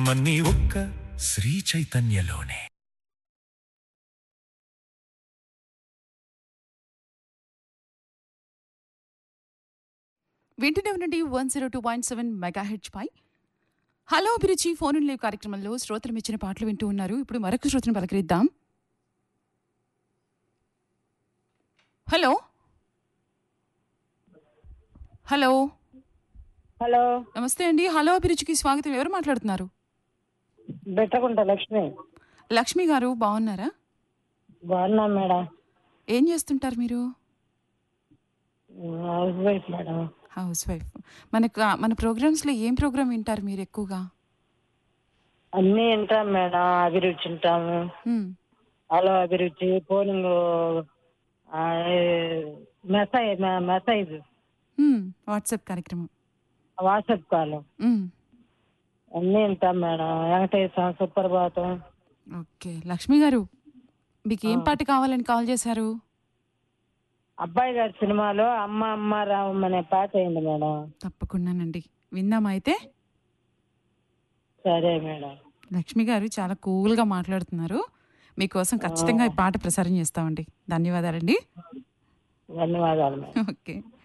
సంతోషమన్నీ ఒక్క శ్రీ చైతన్యలోనే వింటూనే ఉండండి one zero two point seven mega H పై హలో అభిరుచి ఫోన్ ఇన్ లేవ్ కార్యక్రమంలో శ్రోతలు ఇచ్చిన పాటలు వింటూ ఉన్నారు ఇప్పుడు మరొక శ్రోతను పలకరిద్దాం హలో హలో హలో నమస్తే అండి హలో అభిరుచికి స్వాగతం ఎవరు మాట్లాడుతున్నారు బెట్టకుంట లక్ష్మి లక్ష్మి గారు బాగున్నారా బాగున్నా మేడం ఏం చేస్తుంటారు మీరు housewife madam housewife మనకు మన ప్రోగ్రామ్స్లో ఏం ప్రోగ్రామ్ వింటారు మీరు ఎక్కువగా అన్నీ వింటాం మేడం అభిరుచి వింటాము హ్మ్. హలో అభిరుచి పోలింగ్ మెసేజ్ మెసేజ్ హ్మ్. వాట్సాప్ కార్యక్రమం వాట్సాప్ కాల్ హ్మ్. అన్నీ వింటాం మేడం వెంకటేశ్వర సుప్రభాతం ఓకే లక్ష్మి గారు మీకు ఏం పాట కావాలని కాల్ చేశారు అబ్బాయి గారి సినిమాలో అమ్మ అమ్మ రామం అనే పాట అయింది మేడం తప్పకుండానండి విందామా అయితే సరే మేడం లక్ష్మి గారు చాలా కూల్గా మాట్లాడుతున్నారు మీకోసం ఖచ్చితంగా ఈ పాట ప్రసారం చేస్తామండి ధన్యవాదాలండి ధన్యవాదాలు మేడం ఓకే